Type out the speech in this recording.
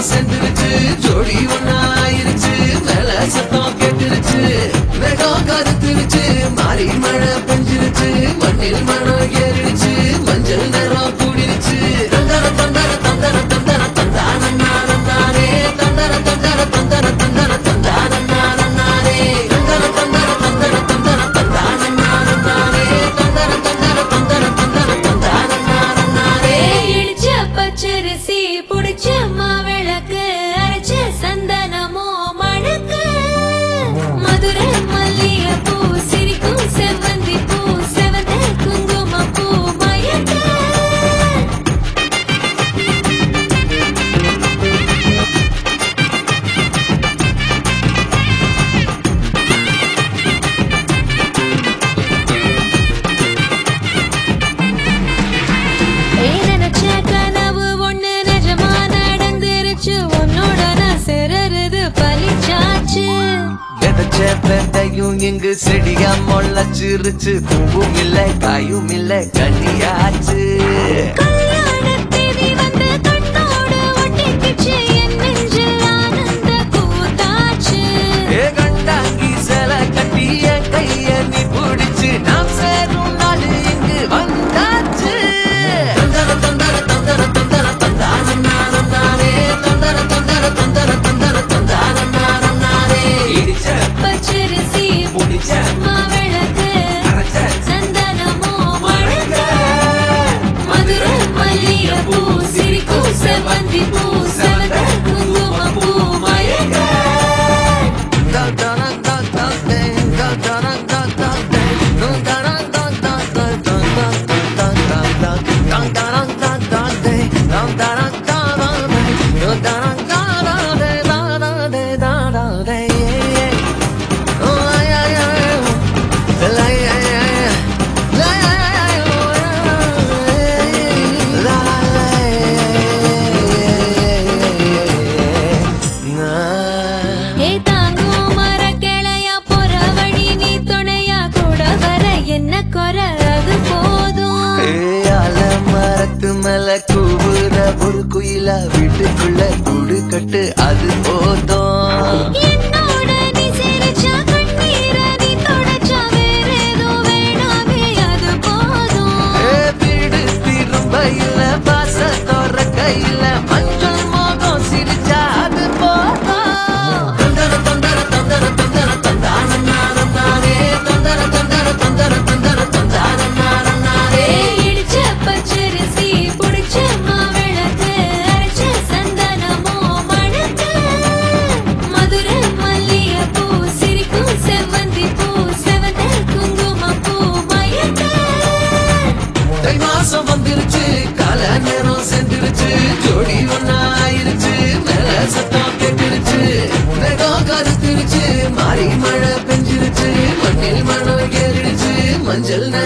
நேரம் சென்றுருச்சு ஜோடி ஒண்ணா ஆயிருச்சு மேல சத்தம் கேட்டுருச்சு மேகம் கருத்துருச்சு மாறி மழை பெஞ்சிருச்சு மண்ணில் மனம் ஏறிடுச்சு மஞ்சள் நேரம் கூடிருச்சு தந்தர தந்தர தந்தர தந்தர தந்தானே தந்தர தந்தர தந்தர தந்தர தந்தானே தந்தர தந்தர தந்தர தந்தர தந்தானே தந்தர தந்தர தந்தர தந்தர தந்தானே இடிச்ச பச்சரிசி புடிச்ச மாவிளக்கு அரைச்ச சந்தனமோ மணக்கு மதுரை மல்லிகை பூ சிரிக்கும் செவ்வந்தி பூ செவந்த குங்கும பூ மயக்க ஏய் நினைச்ச கனவு ஒண்ணு நிஜமா நடந்துருச்சு உன்னோட நான் சிறருது பலிச்சாச்சு விதைச்ச விதையும் இங்கு செடியா முளைச்சிருச்சு பூவும் இல்ல காயும் இல்ல கனியாச்சு கல்யாணத் தேதி வந்து கண்ணோடு ஒட்டிக்கிச்சு என் நெஞ்சில் ஆனந்த கூத்தாச்சு ஏ கண்டாங்கி சில கட்டிய கைய நீ பிடிச்சு நாம் சேரும் நாள் இங்கு வந்தாச்சு தந்தர தந்தர தந்தர தந்தர தந்தான நானம் நானே தந்தர தந்தர தந்தர தந்தர தந்தான நானம் நானே இடிச்ச பச்சரிசி புடிச்ச மாவிளக்கு அரைச்ச சந்தனமோ மணக்க மதுரை மல்லிகை பூ சிரிக்கும் செவ்வந்தி பூ செவந்த குங்கும பூ மயக்க ஏ தாங்கும் மரக்கிளையா போற வழி நீ துணையா கூட வர என்ன குறை அது போதும் ஏயால மரத்து மேல கூவுற ஒரு குயிலா வீட்டுக்குள்ள கூடு கட்டு அது போதும் என்னோட நீ சிரிச்சா கண்ணீர நீ தொடச்சா வேற ஏதோ வேணாமே அது போதும் ஏ வீடு திரும்ப இல்ல பாச தோற கையில மஞ்சள் மோகம் சிரிச்சா அது போதும் தந்தர தந்தர தந்தர தந்தர தந்தான நானம் நானே தந்தர தந்தர தந்தர தந்தர தந்தான நானம் நானே இடிச்ச பச்சரிசி புடிச்ச மாவிளக்கு அரைச்ச சந்தனமோ மணக்க மதுரை மல்லிகை பூ சிரிக்கும் செவ்வந்தி பூ செவந்த குங்கும பூ மயக்க தை மாசம் வந்துருச்சு கால நேரம் சென்றுருச்சு ஜோடி ஒண்ணா ஆயிருச்சு மேல சத்தம் கேட்டுருச்சு மேகம் கருத்துருச்சு மாறி மழை பெஞ்சிருச்சு மண்ணில் மணம் ஏறிடுச்சு மஞ்சள்